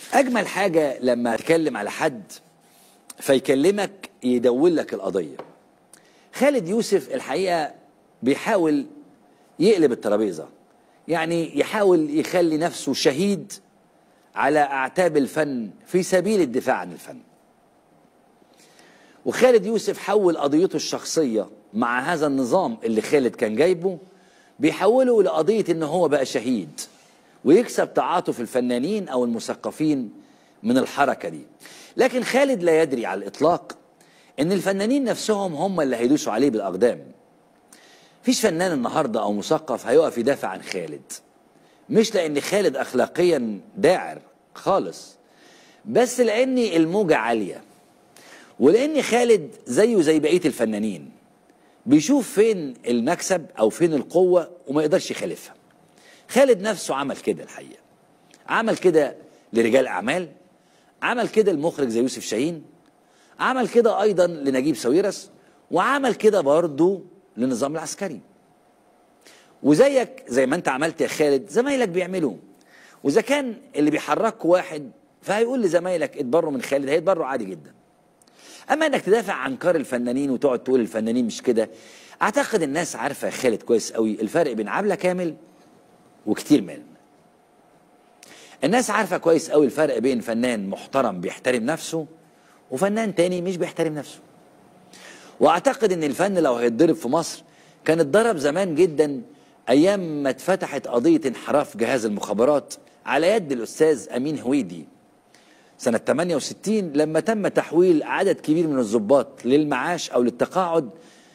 اجمل حاجه لما تكلم على حد فيكلمك يدون لك القضيه خالد يوسف الحقيقه بيحاول يقلب الترابيزه يعني يحاول يخلي نفسه شهيد على اعتاب الفن في سبيل الدفاع عن الفن وخالد يوسف حول قضيته الشخصيه مع هذا النظام اللي خالد كان جايبه بيحوله لقضيه ان هو بقى شهيد ويكسب تعاطف الفنانين او المثقفين من الحركه دي لكن خالد لا يدري على الاطلاق ان الفنانين نفسهم هم اللي هيدوسوا عليه بالاقدام فيش فنان النهارده او مثقف هيقف يدافع عن خالد مش لان خالد اخلاقيا داعر خالص بس لان الموجه عاليه ولان خالد زيه زي بقيه الفنانين بيشوف فين المكسب او فين القوه وما يقدرش يخالفها خالد نفسه عمل كده الحقيقه عمل كده لرجال اعمال عمل كده المخرج زي يوسف شاهين عمل كده ايضا لنجيب ساويرس وعمل كده برضه للنظام العسكري وزيك زي ما انت عملت يا خالد زمايلك بيعملوا واذا كان اللي بيحركوا واحد فهيقول لزمايلك اتبروا من خالد هيتبروا عادي جدا اما انك تدافع عن كار الفنانين وتقعد تقول الفنانين مش كده اعتقد الناس عارفه يا خالد كويس قوي الفرق بين عبله كامل وكتير من الناس عارفه كويس قوي الفرق بين فنان محترم بيحترم نفسه وفنان تاني مش بيحترم نفسه واعتقد ان الفن لو هيتضرب في مصر كان اتضرب زمان جدا ايام ما اتفتحت قضيه انحراف جهاز المخابرات على يد الاستاذ امين هويدي سنه 68 لما تم تحويل عدد كبير من الضباط للمعاش او للتقاعد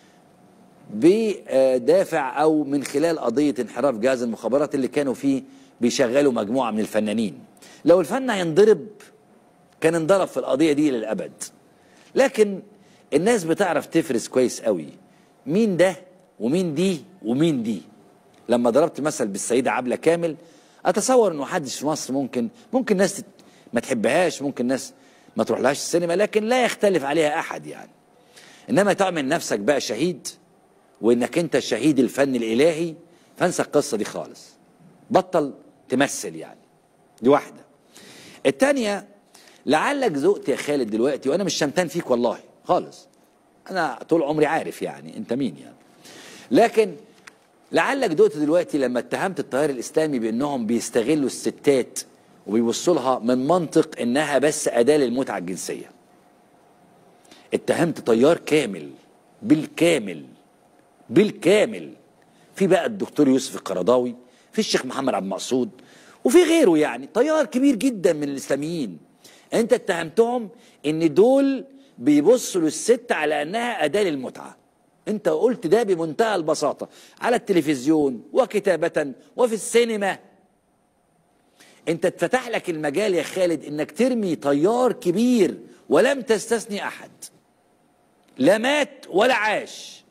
بدافع او من خلال قضيه انحراف جهاز المخابرات اللي كانوا فيه بيشغلوا مجموعه من الفنانين لو الفن هينضرب كان انضرب في القضيه دي للابد لكن الناس بتعرف تفرز كويس قوي مين ده ومين دي ومين دي لما ضربت مثل بالسيده عبله كامل اتصور انه محدش في مصر ممكن ممكن ناس ما تحبهاش ممكن ناس ما تروحلهاش السينما لكن لا يختلف عليها احد يعني انما تعمل نفسك بقى شهيد وانك انت الشهيد الفن الالهي فانسى القصه دي خالص بطل تمثل يعني دي واحده التانيه لعلك ذقت يا خالد دلوقتي وانا مش شمتان فيك والله خالص انا طول عمري عارف يعني انت مين يعني لكن لعلك دقت دلوقتي لما اتهمت التيار الاسلامي بانهم بيستغلوا الستات وبيبصوا لها من منطق انها بس اداه للمتعه الجنسيه اتهمت تيار كامل بالكامل بالكامل في بقى الدكتور يوسف القرضاوي في الشيخ محمد عبد المقصود وفي غيره يعني تيار كبير جدا من الاسلاميين انت اتهمتهم ان دول بيبصوا للست على انها اداه للمتعه انت قلت ده بمنتهى البساطه على التلفزيون وكتابه وفي السينما انت اتفتح لك المجال يا خالد انك ترمي طيار كبير ولم تستثني احد لا مات ولا عاش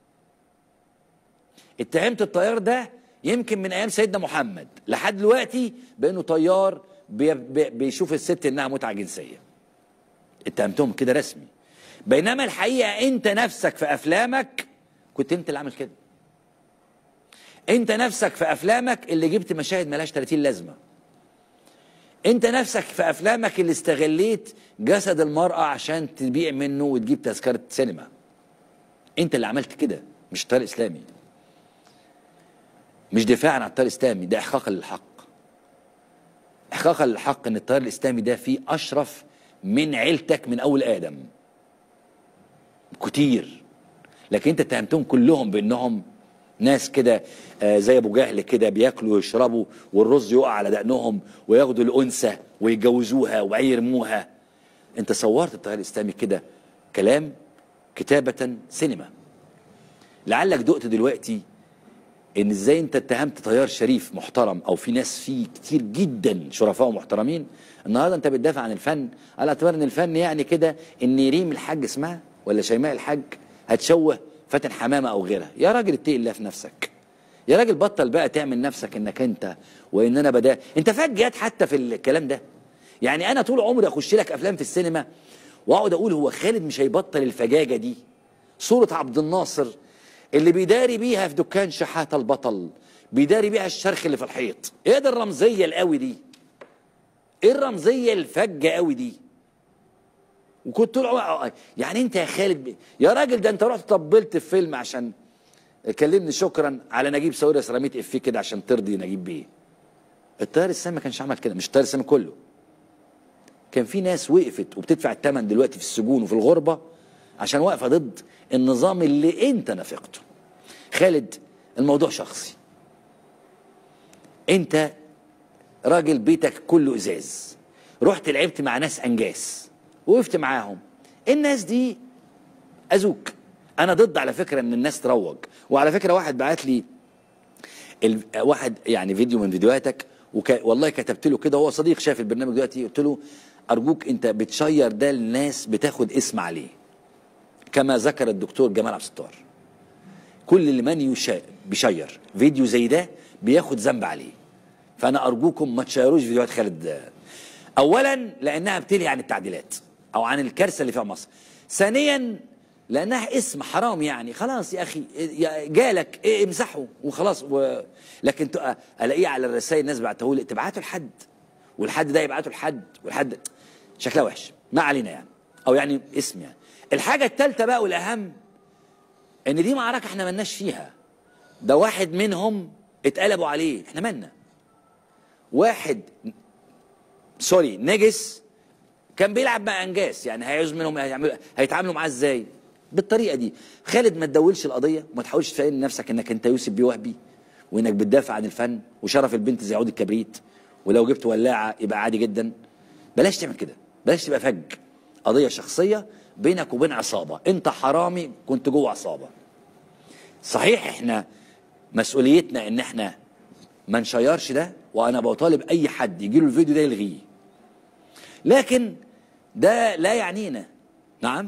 اتهمت الطيار ده يمكن من ايام سيدنا محمد لحد دلوقتي بانه طيار بي بي بيشوف الست انها متعه جنسيه اتهمتهم كده رسمي بينما الحقيقه انت نفسك في افلامك كنت انت اللي عامل كده انت نفسك في افلامك اللي جبت مشاهد ملهاش 30 لازمه انت نفسك في افلامك اللي استغليت جسد المراه عشان تبيع منه وتجيب تذكره سينما انت اللي عملت كده مش التيار الاسلامي مش دفاعا عن التيار الاسلامي ده احقاقا للحق احقاقا للحق ان التيار الاسلامي ده فيه اشرف من عيلتك من اول ادم كتير لكن انت اتهمتهم كلهم بانهم ناس كده آه زي ابو جهل كده بياكلوا ويشربوا والرز يقع على دقنهم وياخدوا الانثى ويتجوزوها ويرموها انت صورت التيار الاسلامي كده كلام كتابه سينما لعلك دقت دلوقتي ان ازاي انت اتهمت طيار شريف محترم او في ناس فيه كتير جدا شرفاء ومحترمين النهارده انت بتدافع عن الفن على اعتبار ان الفن يعني كده ان ريم الحاج اسمها ولا شيماء الحاج هتشوه فاتن حمامه او غيرها يا راجل اتقي الله في نفسك يا راجل بطل بقى تعمل نفسك انك انت وان انا بدا انت فجأت حتى في الكلام ده يعني انا طول عمري اخش لك افلام في السينما واقعد اقول هو خالد مش هيبطل الفجاجه دي صوره عبد الناصر اللي بيداري بيها في دكان شحاته البطل بيداري بيها الشرخ اللي في الحيط ايه ده الرمزيه القوي دي ايه الرمزيه الفجه قوي دي وكنت طول عمري يعني انت يا خالد ب... يا راجل ده انت رحت طبلت في فيلم عشان كلمني شكرا على نجيب ساويرس رميت افيه كده عشان ترضي نجيب بيه الطيار السامي ما كانش عمل كده مش الطيار السامي كله كان في ناس وقفت وبتدفع الثمن دلوقتي في السجون وفي الغربه عشان واقفه ضد النظام اللي انت نافقته خالد الموضوع شخصي انت راجل بيتك كله ازاز رحت لعبت مع ناس انجاس وقفت معاهم الناس دي اذوك انا ضد على فكره ان الناس تروج وعلى فكره واحد بعت لي ال... واحد يعني فيديو من فيديوهاتك وك... والله كتبت له كده هو صديق شاف البرنامج دلوقتي قلت له ارجوك انت بتشير ده للناس بتاخد اسم عليه كما ذكر الدكتور جمال عبد الستار كل اللي من يشا... بيشير فيديو زي ده بياخد ذنب عليه فانا ارجوكم ما تشيروش فيديوهات خالد اولا لانها بتلهي عن التعديلات او عن الكارثه اللي فيها مصر ثانيا لانها اسم حرام يعني خلاص يا اخي جالك إيه امسحه وخلاص و... لكن تق- الاقيه على الرسائل الناس بعتهولي تبعته لحد والحد ده يبعته لحد والحد شكلها وحش ما علينا يعني او يعني اسم يعني الحاجه الثالثه بقى والاهم ان دي معركه احنا ملناش فيها ده واحد منهم اتقلبوا عليه احنا مالنا واحد سوري نجس كان بيلعب مع انجاس يعني هيعوز منهم هيعملوا هيتعاملوا معاه ازاي بالطريقه دي خالد ما تدولش القضيه وما تحاولش تفهم نفسك انك انت يوسف بيه وهبي وانك بتدافع عن الفن وشرف البنت زي عود الكبريت ولو جبت ولاعه يبقى عادي جدا بلاش تعمل كده بلاش تبقى فج قضيه شخصيه بينك وبين عصابه انت حرامي كنت جوه عصابه صحيح احنا مسؤوليتنا ان احنا ما نشيرش ده وانا بطالب اي حد يجي له الفيديو ده يلغيه لكن ده لا يعنينا نعم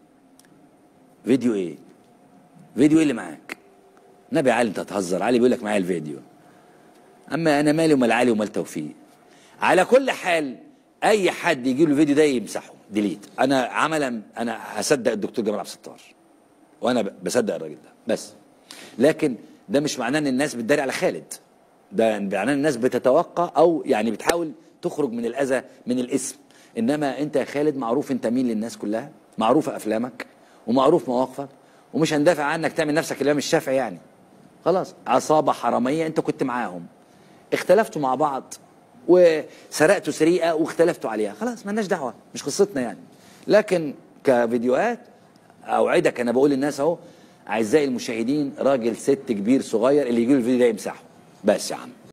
فيديو ايه فيديو ايه اللي معاك نبي علي انت هتهزر علي بيقول لك معايا الفيديو اما انا مالي ومال علي ومال توفيق على كل حال اي حد يجي له الفيديو ده يمسحه ديليت انا عملا انا هصدق الدكتور جمال عبد الستار وانا ب- بصدق الراجل ده بس لكن ده مش معناه ان الناس بتداري على خالد ده معناه ان الناس بتتوقع او يعني بتحاول تخرج من الاذى من الاسم انما انت يا خالد معروف انت مين للناس كلها معروفه افلامك ومعروف مواقفك ومش هندافع عنك تعمل نفسك الامام الشافعي يعني خلاص عصابه حراميه انت كنت معاهم اختلفتوا مع بعض وسرقتوا سرقه واختلفتوا عليها خلاص مالناش دعوه مش قصتنا يعني لكن كفيديوهات اوعدك انا بقول للناس اهو اعزائي المشاهدين راجل ست كبير صغير اللي يجي له الفيديو ده يمسحه بس يا عم